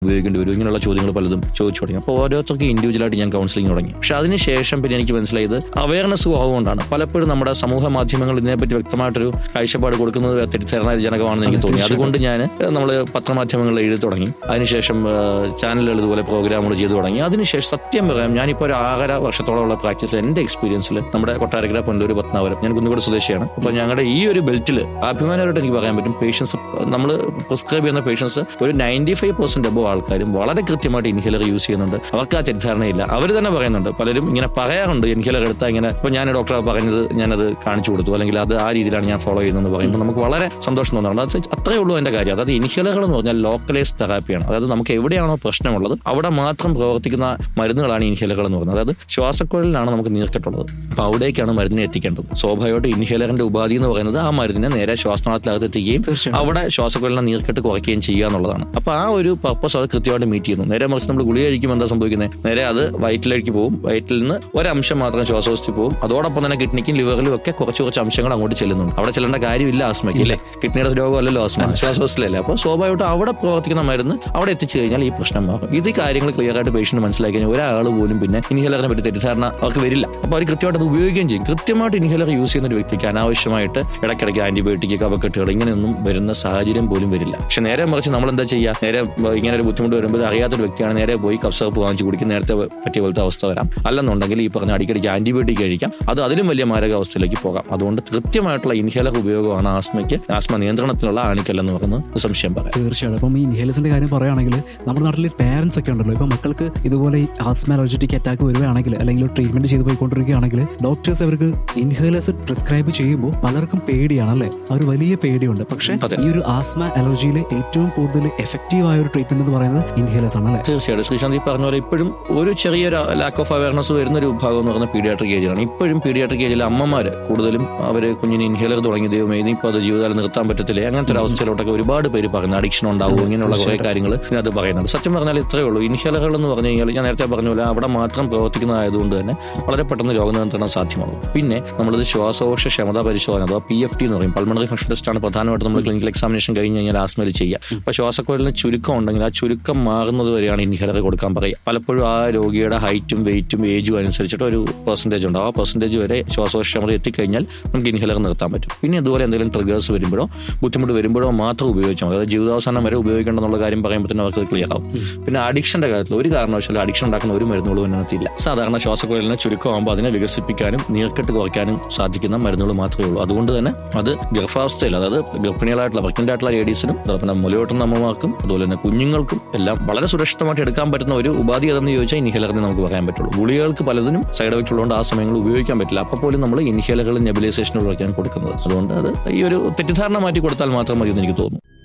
ഉപയോഗിക്കേണ്ടി വരും ഇങ്ങനെയുള്ള ചോദ്യങ്ങൾ പലതും ചോദിച്ചു തുടങ്ങി അപ്പോൾ ഓരോരുത്തർക്കും ഇൻഡിവിജ്വലായിട്ട് ഞാൻ കൗൺസിലിംഗ് തുടങ്ങി പക്ഷെ അതിനുശേഷം പിന്നെ എനിക്ക് മനസ്സിലായത് അവയർനെസ് കുറവുകൊണ്ടാണ് പലപ്പോഴും നമ്മുടെ സമൂഹ മാധ്യമങ്ങൾ ഇതിനെപ്പറ്റി വ്യക്തമായിട്ടൊരു കാഴ്ചപ്പാട് കൊടുക്കുന്നത് തെറ്റിദ്ധാരണജനകമാണെന്ന് എനിക്ക് തോന്നി അതുകൊണ്ട് ഞാൻ നമ്മൾ പത്രമാധ്യമങ്ങളിൽ എഴുതി തുടങ്ങി അതിനുശേഷം ചാനലുകൾ ഇതുപോലെ പ്രോഗ്രാമുകൾ ചെയ്തു തുടങ്ങി അതിനുശേഷം സത്യം പറയാം ഞാനിപ്പോൾ ഒരു ആറര വർഷത്തോളമുള്ള പ്രാക്ടീസിൽ എന്റെ എക്സ്പീരിയൻസിൽ നമ്മുടെ കൊട്ടാരക്കര പൊന്നൂർ പത്നാപുരം ഞാൻ കുന്നുകൂട് സ്വദേശിയാണ് അപ്പോൾ ഞങ്ങളുടെ ഈ ഒരു ബെൽറ്റിൽ അഭിമാനമായിട്ട് എനിക്ക് പറയാൻ പറ്റും പേഷ്യൻസ് നമ്മൾ പ്രിസ്ക്രൈബ് ചെയ്യുന്ന പേഷ്യൻസ് ഒരു നയൻറ്റി ഫൈവ് പെർസെന്റ് അബോ ആൾക്കാരും വളരെ കൃത്യമായിട്ട് ഇൻഹേലർ യൂസ് ചെയ്യുന്നുണ്ട് അവർക്ക് ആ തെറ്റിദ്ധാരണയില്ല അവർ തന്നെ പറയുന്നുണ്ട് പലരും ഇങ്ങനെ പറയാറുണ്ട് ഇൻഹേലർ എടുത്താൽ ഇങ്ങനെ ഇപ്പൊ ഞാൻ ഡോക്ടറെ പറഞ്ഞത് ഞാനത് കാണിച്ചു കൊടുത്തു അല്ലെങ്കിൽ അത് ആ രീതിയിലാണ് ഞാൻ ഫോളോ ചെയ്യുന്നതെന്ന് പറയുമ്പോൾ നമുക്ക് വളരെ സന്തോഷം തോന്നുന്നുണ്ട് അത് അത്രയേ ഉള്ളൂ എന്റെ കാര്യം അതായത് ഇൻഹേലറുകൾ എന്ന് പറഞ്ഞാൽ ലോക്കലൈസ് തെറാപ്പിയാണ് അതായത് നമുക്ക് എവിടെയാണോ പ്രശ്നമുള്ളത് അവിടെ മാത്രം പ്രവർത്തിക്കുന്ന മരുന്നുകളാണ് ഇൻഹേലറുകൾ എന്ന് പറയുന്നത് അതായത് ശ്വാസക്കുഴലിലാണ് നമുക്ക് നീർക്കെട്ടുള്ളത് അപ്പൊ അവിടേക്കാണ് മരുന്നിനെ എത്തിക്കേണ്ടത് സ്വാഭാവികമായിട്ട് ഇൻഹേലറിന്റെ ഉപാധി എന്ന് പറയുന്നത് ആ മരുന്നിനെ നേരെ ശ്വാസനാളത്തിനകത്ത് എത്തിക്കുകയും തീർച്ചയായും. അവിടെ ശ്വാസക്കുഴലിനെ നീർക്കെട്ട് കുറയ്ക്കുകയും ചെയ്യുക എന്നുള്ളതാണ് അപ്പൊ ആ ഒരു പർപ്പസ് അത് കൃത്യമായിട്ട് മീറ്റ് ചെയ്യുന്നു നേരെ മറിച്ച് നമ്മൾ ഗുളിക കഴിക്കുമ്പോൾ എന്താ സംഭവിക്കുന്നത് നേരെ അത് വയറ്റിലേക്ക് പോകും വയറ്റിൽ നിന്ന് ഒരംശം മാത്രം ശ്വാസോസ്ഥി പോകും അതോടൊപ്പം തന്നെ കിഡ്നിക്കും ലിവറിലും ഒക്കെ കുറച്ച് കുറച്ച് അംശങ്ങൾ അങ്ങോട്ട് ചെല്ലുന്നുണ്ട് അവിടെ ചെല്ലേണ്ട കാര്യമില്ല ആസ്മയ്ക്ക് ഇല്ലേ കിഡ്നിയുടെ രോഗമല്ലല്ലോ ആസ്മ ശ്വാസോസ്ഥലല്ലേ അപ്പോൾ സ്വാഭാവികമായിട്ടും അവിടെ പ്രവർത്തിക്കുന്ന മരുന്ന് അവിടെ എത്തിച്ചു കഴിഞ്ഞാൽ ഈ പ്രശ്നം മാറും ഇത് കാര്യങ്ങൾ ക്ലിയർ ആയിട്ട് പേഷ്യന്റ് മനസ്സിലാക്കി കഴിഞ്ഞാൽ ഒരാൾ പോലും പിന്നെ ഇൻഹേലറിനെ പറ്റി തെറ്റിദ്ധാരണ അവർക്ക് വരില്ല അപ്പോൾ അവർ കൃത്യമായിട്ട് അത് ഉപയോഗിക്കുകയും ചെയ്യും കൃത്യമായിട്ട് ഇൻഹേലർ യൂസ് ചെയ്യുന്ന ഒരു വ്യക്തിക്ക് അനാവശ്യമായിട്ട് ഇടയ്ക്കിടയ്ക്ക് ആന്റിബയോട്ടിക് കഫക്കെട്ടുകൾ ഇങ്ങനെയൊന്നും വരുന്ന സാഹചര്യം പോലും വരില്ല പക്ഷെ നേരെ മറിച്ച് നമ്മൾ എന്താ ചെയ്യുക നേരെ ബ- ഇങ്ങനെ ഒരു ബുദ്ധിമുട്ട് വരുമ്പോൾ അറിയാത്തൊരു വ്യക്തിയാണ് നേരെ പോയി കഫ്സർപ്പ് വാങ്ങിച്ചു കുടിക്കും നേരത്തെ പറ്റിയ പോലത്തെ അവസ്ഥ വരാം അല്ലെന്നുണ്ടെങ്കിൽ ഈ പറഞ്ഞ അടിക്കടിക്ക് ആന്റിബയോട്ടിക് കഴിക്കാം അത് അതിലും വലിയ മാരകാവസ്ഥയിലേക്ക് പോകാം അതുകൊണ്ട് കൃത്യമായിട്ടുള്ള ഇൻഹേലർ ഉപയോഗമാണ് ആസ്മയ്ക്ക് ആസ്മ നിയന്ത്രണത്തിലുള്ള ആണിക്കല്ലെന്ന് പറയുന്നത് സംശയം പറയാം തീർച്ചയായിട്ടും അപ്പം ഈ ഇൻഹേലേഴ്സിന്റെ കാര്യം പറയുകയാണെങ്കിൽ നമ്മുടെ നാട്ടിൽ പാരന്റ്സ് ഒക്കെ ഉണ്ടല്ലോ ഇപ്പൊ മക്കൾക്ക് ഇതുപോലെ ഈ ആസ്മ അലർജറ്റിക് അറ്റാക്ക് വരുവാണെങ്കിൽ അല്ലെങ്കിൽ ട്രീറ്റ്മെന്റ് ചെയ്ത് പോയിക്കൊണ്ടിരിക്കുകയാണെങ്കിൽ ഡോക്ടേഴ്സ് അവർക്ക് ഇൻഹേലേഴ്സ് പ്രിസ്ക്രൈബ് ചെയ്യുമ്പോൾ പലർക്കും പേടിയാണ് അല്ലേ ആ ഒരു വലിയ പേടിയുണ്ട് പക്ഷേ അതെ. ഈ ഒരു ആസ്മ അലർജിയിൽ ഏറ്റവും കൂടുതൽ എഫക്റ്റീവ് ആയ ഒരു ട്രീറ്റ്മെന്റ് എന്ന് പറയുന്നത് ഇൻഹേലേഴ്സ് ആണ് അല്ലേ തീർച്ചയായിട്ടും ശ്രീശാന്ത് ഈ പറഞ്ഞ പോലെ ഇപ്പോഴും ഒരു ചെറിയൊരു ലാക്ക് ഓഫ് അവയർനെസ് വരുന്ന ഒരു വിഭാഗം എന്ന് പറയുന്നത് പീഡിയാട്രിക് ഏജിലാണ് ഇപ്പോഴും പീഡിയാട്രിക് ഏജിലെ അമ്മമാർ കൂടുതലും അവർ കുഞ്ഞിന് ഇൻഹേലർ തുടങ്ങി ദൈവമേ ഇനിയിപ്പോൾ അത് ജീവിതകാലം നിർത്താൻ പറ്റത്തില്ലേ അങ്ങനത്തെ ഒരു അവസ്ഥയിലോട്ടൊക്കെ ഒരുപാട് പേര് പറയുന്നത് അഡിക്ഷൻ ഉണ്ടാവും ഇങ്ങനെയുള്ള കുറേ കാര്യങ്ങൾ ഇതിനകത്ത് പറയുന്നുണ്ട് സത്യം പറഞ്ഞാൽ ഇത്രയേ ഉള്ളൂ ഇൻഹേലറുകൾ എന്ന് പറഞ്ഞു കഴിഞ്ഞാൽ ഞാൻ നേരത്തെ പറഞ്ഞ പോലെ അവിടെ മാത്രം പ്രവർത്തിക്കുന്നതായതുകൊണ്ട് തന്നെ വളരെ പെട്ടെന്ന് രോഗനിയന്ത്രണം സാധ്യമാകും പിന്നെ നമ്മളിത് ശ്വാസകോശ ക്ഷമത പരിശോധന അഥവാ പി എഫ് ടി എന്ന് പറയും പൾമണറി ഫംഗ്ഷൻ ടെസ്റ്റ് ആണ് പ്രധാനമായിട്ടും നമ്മൾ ക്ലിനിക്കൽ എക്സാമിനേഷൻ കഴിഞ്ഞ് കഴിഞ്ഞാൽ ആസ്മയിൽ ചെയ്യുക അപ്പോൾ ശ്വാസക്കോലിന് ചുരുക്കം ഉണ്ടെങ്കിൽ ആ ചുരുക്കം മാറുന്നത് വരെയാണ് ഇൻഹേലർ കൊടുക്കാൻ പറയുക പലപ്പോഴും ആ രോഗിയുടെ ഹൈറ്റും വെയിറ്റും ഏജും അനുസരിച്ചിട്ട് ഒരു പെർസെൻറ്റേജ് ഉണ്ടാവും ആ പെർസെൻറ്റേജ് വരെ ശ്വാസകോശ ക്ഷമത എത്തിക്കഴിഞ്ഞാൽ നമുക്ക് ഇൻഹേലർ നിർത്താൻ പറ്റും പിന്നെ അതുപോലെ എന്തെങ്കിലും ട്രിഗേഴ്സ് വരുമ്പോഴോ ബുദ്ധിമുട്ട് വരുമ്പോഴോ മാത്രം ഉപയോഗിച്ചാൽ മതി അതായത് ജീവിതാവസാനം വരെ ഉപയോഗിക്കേണ്ടെന്നുള്ള കാര്യം പറയുമ്പോൾ തന്നെ അവർക്ക് ക്ലിയർ ആവും പിന്നെ അഡിക്ഷന്റെ കാര്യത്തിൽ ഒരു കാരണവശാലും അഡിക്ഷൻ ഉണ്ടാക്കുന്ന ഒരു മരുന്നുകളും ഇതിനകത്തില്ല സാധാരണ ശ്വാസക്കുഴലിനെ ചുരുക്കമാകുമ്പോൾ അതിനെ വികസിപ്പിക്കാനും നീർക്കെട്ട് കുറയ്ക്കാനും സാധിക്കുന്ന മരുന്നുകൾ മാത്രമേ ഉള്ളൂ അതുകൊണ്ട് തന്നെ അത് ഗർഭാവസ്ഥയിൽ അതായത് ഗർഭിണികളായിട്ടുള്ള പ്രഗ്നന്റ് ആയിട്ടുള്ള ലേഡീസിനും അതുപോലെ മുലയോട്ടുന്ന അമ്മമാർക്കും അതുപോലെ തന്നെ കുഞ്ഞുങ്ങൾക്കും എല്ലാം വളരെ സുരക്ഷിതമായിട്ട് എടുക്കാൻ പറ്റുന്ന ഒരു ഉപാധി ഏതെന്ന് ചോദിച്ചാൽ ഇൻഹേലറിന് നമുക്ക് പറയാൻ പറ്റുള്ളൂ ഗുളികൾക്ക് പലതിനും സൈഡ് എഫക്റ്റ് ഉള്ളതുകൊണ്ട് ആ സമയങ്ങളിൽ ഉപയോഗിക്കാൻ പറ്റില്ല അപ്പോൾ പോലും നമ്മൾ ഇൻഹേലറുകൾ നെബിലൈസേഷനുകളൊക്കെയാണ് കൊടുക്കുന്നത് അതുകൊണ്ട് അത് ഈ ഒരു തെറ്റിദ്ധാരണ മാറ്റി കൊടുത്താൽ മാത്രം മതി എന്ന് എനിക്ക് തോന്നുന്നു